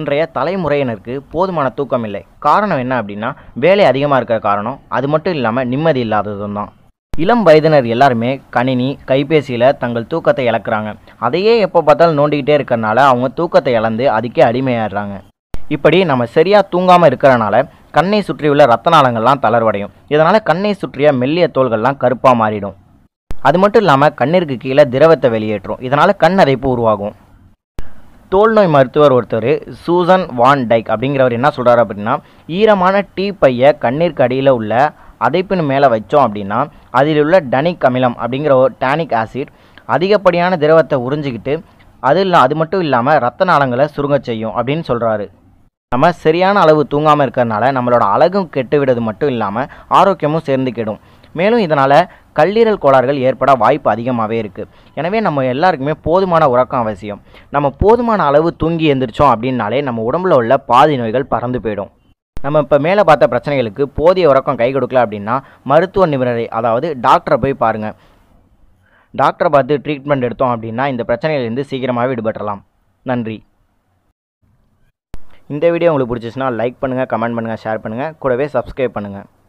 இன்றைய தலைமுறையினருக்கு போதுமான தூக்கம் இல்லை காரணம் என்ன அப்படின்னா வேலை அதிகமாக இருக்கிற காரணம் அது மட்டும் இல்லாமல் நிம்மதி இல்லாததும் தான் இளம் வயதினர் எல்லாருமே கணினி கைபேசியில் தங்கள் தூக்கத்தை இழக்கிறாங்க அதையே எப்போ பார்த்தாலும் நோண்டிக்கிட்டே இருக்கிறனால அவங்க தூக்கத்தை இழந்து அதுக்கே அடிமையாடுறாங்க இப்படி நம்ம சரியாக தூங்காமல் இருக்கிறனால கண்ணை சுற்றியுள்ள ரத்த நாளங்கள்லாம் தளர்வடையும் இதனால் கண்ணை சுற்றிய மெல்லிய தோள்கள்லாம் கருப்பாக மாறிடும் அது மட்டும் இல்லாமல் கண்ணிற்கு கீழே திரவத்தை வெளியேற்றும் இதனால் கண் அடைப்பு உருவாகும் தோல் நோய் மருத்துவர் ஒருத்தர் சூசன் வான் டைக் அப்படிங்கிறவர் என்ன சொல்கிறார் அப்படின்னா ஈரமான டீ பையை கண்ணீருக்கு அடியில் உள்ள அதைப்பின் மேலே வச்சோம் அப்படின்னா அதில் உள்ள டனிக் அமிலம் அப்படிங்கிற ஒரு டானிக் ஆசிட் அதிகப்படியான திரவத்தை உறிஞ்சிக்கிட்டு அது இல்லை அது மட்டும் இல்லாமல் ரத்த நாளங்களை சுருங்கச் செய்யும் அப்படின்னு சொல்கிறாரு நம்ம சரியான அளவு தூங்காமல் இருக்கிறதுனால நம்மளோட அழகும் கெட்டு விடுறது மட்டும் இல்லாமல் ஆரோக்கியமும் சேர்ந்து கெடும் மேலும் இதனால் கல்லீரல் கோளாறுகள் ஏற்பட வாய்ப்பு அதிகமாகவே இருக்குது எனவே நம்ம எல்லாருக்குமே போதுமான உறக்கம் அவசியம் நம்ம போதுமான அளவு தூங்கி எந்திரிச்சோம் அப்படின்னாலே நம்ம உடம்புல உள்ள பாதி நோய்கள் பறந்து போயிடும் நம்ம இப்போ மேலே பார்த்த பிரச்சனைகளுக்கு போதிய உறக்கம் கை கொடுக்கல அப்படின்னா மருத்துவ நிபுணரை அதாவது டாக்டரை போய் பாருங்கள் டாக்டரை பார்த்து ட்ரீட்மெண்ட் எடுத்தோம் அப்படின்னா இந்த பிரச்சனையிலேருந்து சீக்கிரமாகவே விடுபட்டுறலாம் நன்றி இந்த வீடியோ உங்களுக்கு பிடிச்சிச்சுன்னா லைக் பண்ணுங்கள் கமெண்ட் பண்ணுங்கள் ஷேர் பண்ணுங்கள் கூடவே சப்ஸ்கிரைப் பண்ணுங்கள்